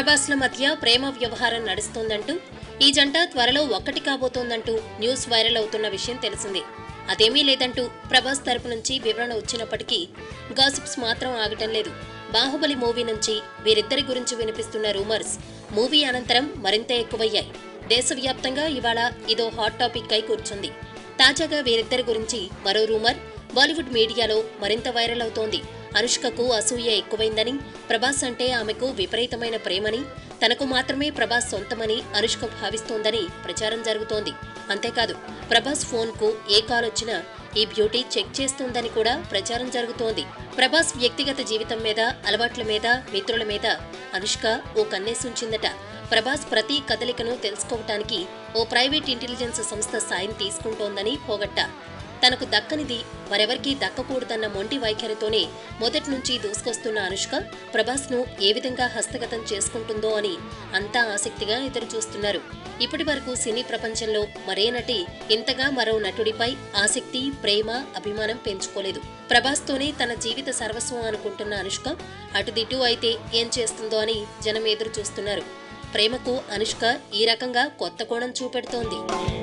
ప్రభాస్ల మధ్య ప్రేమ వ్యవహారం నడుస్తోందంటూ ఈ జంట త్వరలో ఒక్కటి కాబోతోందంటూ న్యూస్ వైరల్ అవుతున్న విషయం తెలిసిందే అదేమీ లేదంటూ ప్రభాస్ తరపు నుంచి వివరణ వచ్చినప్పటికీ గాసిప్స్ మాత్రం ఆగటం లేదు బాహుబలి మూవీ నుంచి వీరిద్దరి గురించి వినిపిస్తున్న రూమర్స్ మూవీ అనంతరం మరింత ఎక్కువయ్యాయి దేశవ్యాప్తంగా ఇవాళ ఇదో హాట్ టాపిక్ అయి కూర్చుంది తాజాగా వీరిద్దరి గురించి మరో రూమర్ బాలీవుడ్ మీడియాలో మరింత వైరల్ అవుతోంది అనుష్కకు అసూయ ఎక్కువైందని ప్రభాస్ అంటే ఆమెకు విపరీతమైన ప్రేమని తనకు మాత్రమే ప్రభాస్ సొంతమని అనుష్క భావిస్తోందని ప్రచారం జరుగుతోంది అంతేకాదు ప్రభాస్ ఫోన్కు ఏ కాల్ వచ్చినా ఈ బ్యూటీ చెక్ చేస్తుందని కూడా ప్రచారం జరుగుతోంది ప్రభాస్ వ్యక్తిగత జీవితం మీద అలవాట్ల మీద మిత్రుల మీద అనుష్క ఓ కన్నేసుంచిందట ప్రభాస్ ప్రతి కదలికను తెలుసుకోవటానికి ఓ ప్రైవేట్ ఇంటెలిజెన్స్ సంస్థ సాయం తీసుకుంటోందని పోగట్ట తనకు దక్కనిది మరెవరికీ దక్కకూడదన్న మొండి వైఖరితోనే మొదటి నుంచి దూసుకొస్తున్న అనుష్క ప్రభాస్ను ఏ విధంగా హస్తగతం చేసుకుంటుందో అని అంతా ఆసక్తిగా ఎదురు చూస్తున్నారు ఇప్పటి వరకు సినీ ప్రపంచంలో మరే నటి ఇంతగా మరో నటుడిపై ఆసక్తి ప్రేమ అభిమానం పెంచుకోలేదు ప్రభాస్తోనే తన జీవిత సర్వస్వం అనుకుంటున్న అనుష్క అటుదిటు అయితే ఏం చేస్తుందో అని జనం ఎదురు చూస్తున్నారు ప్రేమకు అనుష్క ఈ రకంగా కొత్త కోణం చూపెడుతోంది